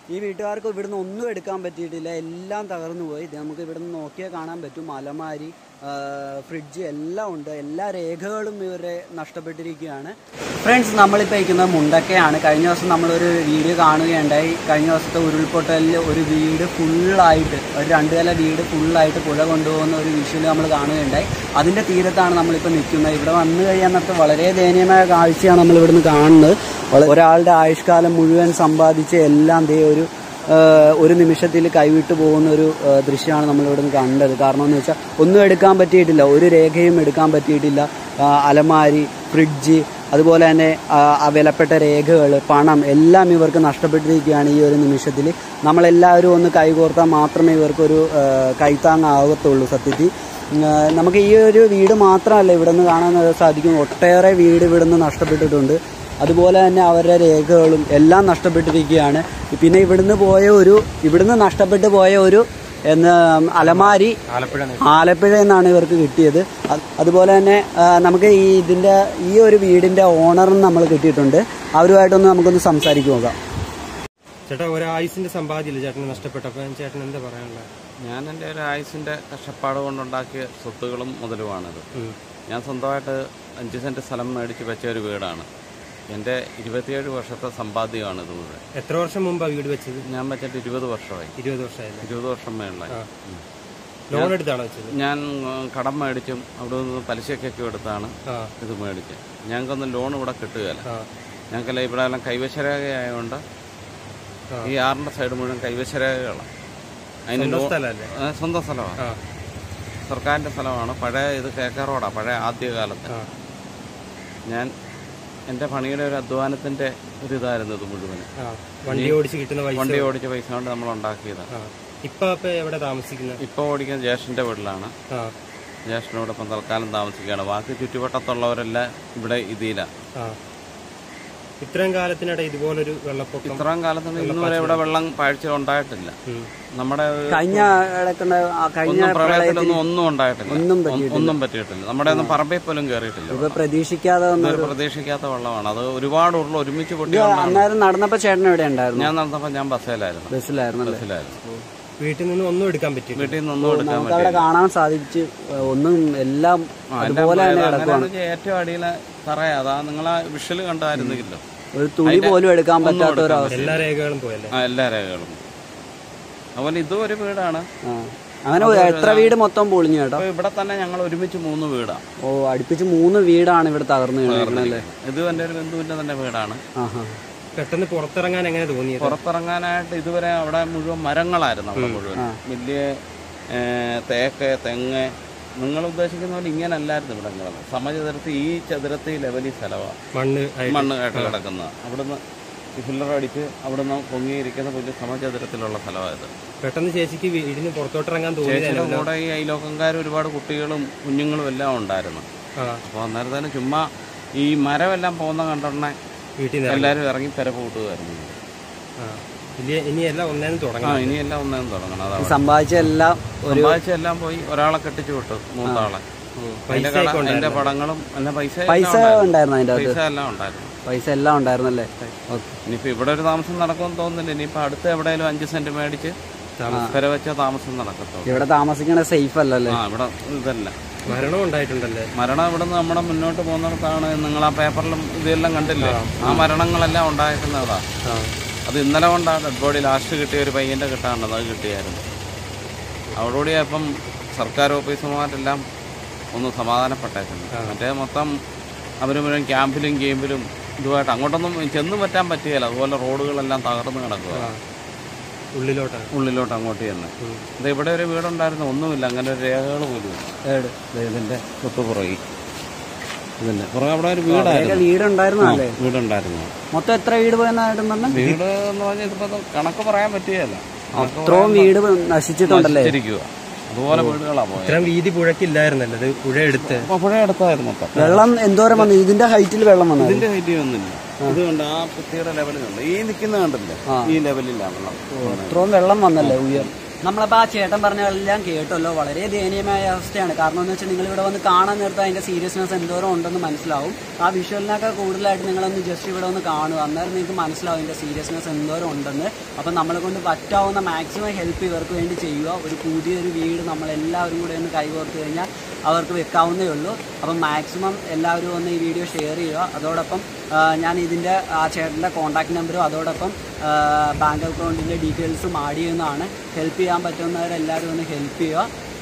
ഈ വീട്ടുകാർക്ക് ഇവിടുന്ന് ഒന്നും എടുക്കാൻ പറ്റിയിട്ടില്ല എല്ലാം തകർന്നു പോയി ഇത് നമുക്ക് ഇവിടുന്ന് നോക്കിയാൽ കാണാൻ പറ്റും അലമാരി ആ, ഫ്രിഡ്ജ് എല്ലാം ഉണ്ട് എല്ലാ രേഖകളും ഇവരെ നഷ്ടപ്പെട്ടിരിക്കുകയാണ് ഫ്രണ്ട്സ് നമ്മളിപ്പോൾ ഇരിക്കുന്നത് മുണ്ടക്കയാണ് കഴിഞ്ഞ ദിവസം നമ്മളൊരു വീഡിയോ കാണുകയുണ്ടായി കഴിഞ്ഞ ദിവസത്തെ ഉരുൾപൊട്ടലിൽ ഒരു വീട് ഫുള്ളായിട്ട് ഒരു രണ്ട് നില വീട് ഫുള്ളായിട്ട് പുഴ കൊണ്ടുപോകുന്ന ഒരു വിഷ്വൽ നമ്മൾ കാണുകയുണ്ടായി അതിൻ്റെ തീരത്താണ് നമ്മളിപ്പോൾ നിൽക്കുന്നത് ഇവിടെ വന്നു കഴിയാന്നത്ത് വളരെ ദയനീയമായ കാഴ്ചയാണ് നമ്മൾ ഇവിടുന്ന് കാണുന്നത് വള- ഒരാളുടെ ആയുഷ്കാലം മുഴുവൻ സമ്പാദിച്ച എല്ലാം ദേ ഒരു ആ, ഒരു നിമിഷത്തിൽ കൈവിട്ടു പോകുന്ന ഒരു ആ, ദൃശ്യമാണ് നമ്മൾ ഇവിടുന്ന് കണ്ടത് കാരണം എന്ന് വെച്ചാൽ ഒന്നും എടുക്കാൻ പറ്റിയിട്ടില്ല ഒരു രേഖയും എടുക്കാൻ പറ്റിയിട്ടില്ല ആ, അലമാരി ഫ്രിഡ്ജ് അതുപോലെ തന്നെ ആ, ആ വിലപ്പെട്ട രേഖകൾ പണം എല്ലാം ഇവർക്ക് നഷ്ടപ്പെട്ടിരിക്കുകയാണ് ഈ ഒരു നിമിഷത്തിൽ നമ്മളെല്ലാവരും ഒന്ന് കൈകോർത്താൽ മാത്രമേ ഇവർക്കൊരു ആ, കൈത്താങ്ങാകത്തുള്ളൂ സത്യത്തിൽ ഉം, ആ, നമുക്ക് ഈ ഒരു വീട് മാത്രമല്ല ഇവിടെ നിന്ന് കാണാൻ സാധിക്കും ഒട്ടേറെ വീട് ഇവിടെ നിന്ന് നഷ്ടപ്പെട്ടിട്ടുണ്ട് അതുപോലെ തന്നെ അവരുടെ രേഖകളും എല്ലാം നഷ്ടപ്പെട്ടിരിക്കുകയാണ് പിന്നെ ഇവിടുന്ന് പോയ ഒരു ഇവിടുന്ന് നഷ്ടപ്പെട്ടു പോയ ഒരു എന്ന് അലമാരി ആലപ്പുഴ എന്നാണ് ഇവർക്ക് കിട്ടിയത് അത് അതുപോലെ തന്നെ ആ, നമുക്ക് ഈ ഇതിന്റെ ഈ ഒരു വീടിന്റെ ഓണറും നമ്മൾ കിട്ടിയിട്ടുണ്ട് അവരുമായിട്ടൊന്ന് നമുക്കൊന്ന് സംസാരിച്ചു നോക്കാം ചേട്ടാ ഒരായുസിന്റെ സമ്പാദ്യമില്ല ചേട്ടന് നഷ്ടപ്പെട്ടപ്പോ ചേട്ടൻ എന്താ പറയാനുള്ളത് ഞാൻ എൻ്റെ ഒരു ആയുസിൻ്റെ കഷ്ടപ്പാട് കൊണ്ടുണ്ടാക്കിയ സ്വത്തുകളും മുതലുമാണിത് ഞാൻ സ്വന്തമായിട്ട് അഞ്ച് സെൻറ്റ് സ്ഥലം മേടിച്ച് വെച്ച ഒരു വീടാണ് എൻ്റെ ഇരുപത്തിയേഴ് വർഷത്തെ സമ്പാദ്യമാണ് ഇത് മുഴുവൻ എത്ര വർഷം മുമ്പാ വീട് വെച്ചത് ഞാൻ വെച്ചിട്ട് ഇരുപത് വർഷമായി ഇരുപത് വർഷമായില്ലേ ഇരുപത് വർഷം മേളിലായി ഉം. ലോൺ എടുത്താണോ വെച്ചത് ഞാൻ ഉം, കടം മേടിച്ചും അവിടെ നിന്ന് പലിശക്കൊക്കെ എടുത്താണ് ആ ഇത് മേടിച്ചത് ഞങ്ങൾക്കൊന്നും ലോൺ ഇവിടെ കിട്ടുകയില്ല ആ ഞങ്ങൾക്കെല്ലാം ഇവിടെ എല്ലാം കൈവശരേഖയായതുകൊണ്ട് ഈ ആറിൻ്റെ സൈഡ് മുഴുവൻ കൈവശരേഖകളാണ് അതിന് സ്വന്തം ലോൺ സ്ഥലമല്ലേ ആ, സ്വന്തം സ്ഥലമാണ് ആ സർക്കാരിൻ്റെ സ്ഥലമാണ് പഴയ ഇത് കേക്ക റോഡാണ് പഴയ ആദ്യകാലത്ത് ആ ഞാൻ എൻ്റെ പണിയുടെ ഒരു അധ്വാനത്തിൻ്റെ ഒരു ഇതായിരുന്നു ഇത് മുഴുവൻ ആ വണ്ടി ഓടിച്ച് കിട്ടുന്ന പൈസ വണ്ടി ഓടിച്ച പൈസ കൊണ്ട് നമ്മൾ ഉണ്ടാക്കിയത് ആ ഇപ്പൊ അപ്പൊ എവിടെ താമസിക്കുന്നത് ഇപ്പോൾ ഓടിക്കുന്ന ജ്യേഷ്ഠൻ്റെ വീട്ടിലാണ് ആ ജ്യേഷ്ഠനോട് ഇപ്പം തൽക്കാലം താമസിക്കുകയാണ് ബാക്കി ചുറ്റുവട്ടത്തുള്ളവരെല്ലാം ഇവിടെ ഇതിലാണ് ആ ഇത്രയും കാലത്തിനിടെ ഇതുപോലൊരു വെള്ളപ്പൊക്കം ഇത്രയും കാലത്ത് ഇന്ന് വരെ ഇവിടെ വെള്ളം പാഴ്ച ഉണ്ടായിട്ടില്ല ഉം. നമ്മുടെ കഴിഞ്ഞ കിടക്കുന്ന ആ കഴിഞ്ഞ ഒന്നും പ്രളയത്തിലൊന്നും ഒന്നും ഉണ്ടായിട്ടില്ല ഒന്നും ഒ- ഒന്നും പറ്റിയിട്ടില്ല നമ്മുടെ ഒന്നും പറമ്പിൽ പോലും കയറിയിട്ടില്ല ഇപ്പൊ പ്രതീക്ഷിക്കാതെ വന്ന ഇതൊരു പ്രതീക്ഷിക്കാത്ത വെള്ളമാണ് അത് ഒരുപാട് ഉരുള ഒരുമിച്ച് പൊട്ടി അന്നേരം നടന്നപ്പോ ചേട്ടൻ എവിടെ ഉണ്ടായിരുന്നു ഞാൻ നടന്നപ്പോൾ ഞാൻ ബസ്സിലായിരുന്നു ബസ്സിലായിരുന്നല്ലേ ബസ്സിലായിരുന്നു വീട്ടിൽ നിന്ന് ഒന്നും എടുക്കാൻ പറ്റില്ല വീട്ടിൽ നിന്നൊന്നും എടുക്കാൻ നമുക്ക് അവിടെ കാണാൻ സാധിച്ച് ഒന്നും എല്ലാം അതുപോലെ തന്നെ കിടക്കുവാണ് അങ്ങനെയാണെന്ന് വെച്ചാൽ ഏറ്റവും അടിയിലെ തറയാ അതാ നിങ്ങൾ ആ വിഷൽ കണ്ടായിരുന്നെങ്കിലോ ഒരു തുണി പോലും എടുക്കാൻ പറ്റാത്ത ഒരു അവസ്ഥ എല്ലാ രേഖകളും പോയല്ലേ ആ എല്ലാ രേഖകളും അതുപോലെ ഇതും ഒരു വീടാണ് ആ. അങ്ങനെ ഒരു- എത്ര വീട് മൊത്തം പൊളിഞ്ഞു കേട്ടോ അപ്പൊ ഇവിടെ തന്നെ ഞങ്ങൾ ഒരുമിച്ച് മൂന്ന് വീടാണ് ഓ അടുപ്പിച്ച് മൂന്ന് വീടാണ് ഇവിടെ തകർന്നു വീണല്ലേ ഇത് എൻ്റെ ഒരു ബന്ധുവിന്റെ തന്നെ വീടാണ് ആഹാ പെട്ടെന്ന് പുറത്തിറങ്ങാൻ എങ്ങനെ തോന്നിയത് പുറത്തിറങ്ങാനായിട്ട് ഇതുവരെ അവിടെ മുഴുവൻ മരങ്ങളായിരുന്നു അവിടെ മുഴുവൻ വലിയ ഏ, തേക്ക് തെങ്ങ് നിങ്ങൾ ഉദ്ദേശിക്കുന്ന പോലെ ഇങ്ങനെ അല്ലായിരുന്നു ഇവിടെ കിടന്നത് സമചതുരത്തിൽ ഈ ചതുരത്തിൽ ലെവലിൽ സ്ഥലമാണ് മണ്ണ് ആയിട്ട് മണ്ണ് ആയിട്ട് കിടക്കുന്നത് അവിടുന്ന് ഈ ഫില്ലർ അടിച്ച് അവിടുന്ന് പൊങ്ങിയിരിക്കുന്ന വലിയ സമചതുരത്തിലുള്ള സ്ഥലമായത് പെട്ടെന്ന് ചേച്ചിക്ക് വീടിന് പുറത്തോട്ടിറങ്ങാൻ തോന്നിയത് ചേച്ചിയുടെ കൂടെ ഈ അയലോക്കംകാർ ഒരുപാട് കുട്ടികളും കുഞ്ഞുങ്ങളും എല്ലാം ഉണ്ടായിരുന്നു ആ അപ്പോൾ അന്നേരത്തേന് ചുമ്മാ ഈ മരമെല്ലാം പോകുന്ന കണ്ടെണ്ണ വീട്ടിൽ നിന്ന് എല്ലാവരും ഇറങ്ങി പെര പൂട്ടുമായിരുന്നു ആ ഇനി ഇനിയെല്ലാം ഒന്നേന്ന് ആ തുടങ്ങാം ഇനിയെല്ലാം ഒന്നേന്ന് തുടങ്ങണം ഈ അതാണ് സമ്പാദിച്ച എല്ലാം ഒരു സമ്പാദിച്ച എല്ലാം പോയി ഒരാളെ കെട്ടിച്ചു വിട്ടു മൂന്നാളെ അതിന്റെ പൈസ കട- അതിന്റെ പടങ്ങളും എന്നെ പൈസ എല്ലാം പൈസ ഉണ്ടായിരുന്നു. ഉണ്ടായിരുന്നു അതിന്റെ അകത്ത് പൈസ എല്ലാം ഉണ്ടായിരുന്നു പൈസ എല്ലാം ഉണ്ടായിരുന്നല്ലേ ഓക്കെ ഇനിയിപ്പോ ഇവിടെ ഒരു താമസം നടക്കുമെന്ന് തോന്നുന്നില്ല ഇനിയിപ്പോ അടുത്ത് എവിടെയെങ്കിലും അഞ്ച് സെന്റ് മേടിച്ച് പെര വെച്ച താമസം നടക്കത്തുള്ളൂ ഇവിടെ താമസിക്കണ സേഫ് അല്ലല്ലേ ആ ഇവിടെ ഇതല്ല മരണം ഉണ്ടായിട്ടുണ്ടല്ലേ മരണം ഇവിടുന്ന് നമ്മുടെ മുന്നോട്ട് പോകുന്നിടത്താണ് നിങ്ങൾ ആ പേപ്പറിലും ഇതെല്ലാം കണ്ടില്ലേ ആ മരണങ്ങളെല്ലാം ഉണ്ടായിരിക്കുന്നതാ ആ അത് ഇന്നലെ കൊണ്ടാണ് ഡെഡ് ബോഡി ലാസ്റ്റ് കിട്ടിയ ഒരു പയ്യന്റെ കിട്ടാണ്ടത് അത് കിട്ടിയായിരുന്നു അവിടെകൂടി അപ്പം സർക്കാർ ഓഫീസർമാരെല്ലാം ഒന്ന് സമാധാനപ്പെട്ടേക്കുന്നു മറ്റേ മൊത്തം അവർ മുഴുവൻ ക്യാമ്പിലും ഗെയിമിലും ഇതുമായിട്ട് അങ്ങോട്ടൊന്നും ചെന്ന് പറ്റാൻ പറ്റുകയില്ല അതുപോലെ റോഡുകളെല്ലാം തകർന്ന് കിടക്കുക ആ ഉള്ളിലോട്ടാണ് ഉള്ളിലോട്ട് അങ്ങോട്ട് ചെന്ന് ഇത് ഇവിടെ ഒരു വീടുണ്ടായിരുന്നു ഒന്നുമില്ല അങ്ങനെ ഒരു രേഖകൾ പോലും ഇല്ല. ഏട്. ദേ ഇതിന്റെ തൊട്ട് പുറകെ ഇതിന്റെ പുറകെ അവിടെ ഒരു വീടായിരുന്നു വീടുണ്ടായിരുന്നല്ലേ വീടുണ്ടായിരുന്നു മൊത്തം എത്ര വീട് പോയെന്നായിട്ടും പറഞ്ഞ വീട് എന്ന് പറഞ്ഞാൽ ഇതിപ്പോ അത് കണക്ക് പറയാൻ പറ്റുകയല്ല അത്രയും വീട് നശിച്ചിട്ടുണ്ടല്ലേ ഇരിക്കുക അതുപോലെ വീടുകളാ പോയത് ഇത്രയും വീതി പുഴക്കില്ലായിരുന്നല്ലോ ഇത് പുഴ എടുത്ത് അപ്പൊ പുഴ എടുത്തായിരുന്നു മൊത്തം വെള്ളം എന്തോരം വന്നു ഇതിന്റെ ഹൈറ്റിൽ വെള്ളം വന്നു ഇതിന്റെ ഹൈറ്റ് ഒന്നുമില്ല ഇത് കണ്ട് ആ കുത്തിയുടെ ലെവലിലുണ്ട് ഈ നിൽക്കുന്ന കണ്ടില്ലേ ഈ ലെവലിലാണ് വെള്ളം ഇത്രയും വെള്ളം വന്നല്ലേ ഉയർ നമ്മളപ്പോൾ ആ ചേട്ടൻ പറഞ്ഞതെല്ലാം കേട്ടല്ലോ വളരെ ദയനീയമായ അവസ്ഥയാണ് കാരണം എന്ന് വെച്ചാൽ നിങ്ങൾ ഇവിടെ വന്ന് കാണാൻ നേരത്തെ അതിന്റെ സീരിയസ്നെസ് എന്തോരം ഉണ്ടെന്ന് മനസ്സിലാവും ആ വിഷ്വലിനൊക്കെ കൂടുതലായിട്ട് നിങ്ങളൊന്ന് ജസ്റ്റ് ഇവിടെ ഒന്ന് കാണുക അന്നേരം നിങ്ങൾക്ക് മനസ്സിലാവും ഇതിന്റെ സീരിയസ്നെസ് എന്തോരം ഉണ്ടെന്ന് അപ്പം നമ്മളെ കൊണ്ട് പറ്റാവുന്ന മാക്സിമം ഹെൽപ്പ് ഇവർക്ക് വേണ്ടി ചെയ്യുക ഒരു പുതിയൊരു വീട് നമ്മളെല്ലാവരും കൂടെ ഒന്ന് കൈകോർത്ത് കഴിഞ്ഞാൽ അവർക്ക് വെക്കാവുന്നേ ഉള്ളൂ അപ്പം മാക്സിമം എല്ലാവരും ഒന്ന് ഈ വീഡിയോ ഷെയർ ചെയ്യുക അതോടൊപ്പം ആ, ഞാൻ ഇതിൻ്റെ ആ ചേട്ടൻ്റെ കോൺടാക്ട് നമ്പറും അതോടൊപ്പം ബാങ്ക് അക്കൗണ്ടിൻ്റെ ഡീറ്റെയിൽസും ആഡ് ചെയ്യുന്നതാണ് ഹെൽപ്പ് ചെയ്യാൻ പറ്റുന്നവരെല്ലാവരും ഒന്ന് ഹെൽപ്പ് ചെയ്യുക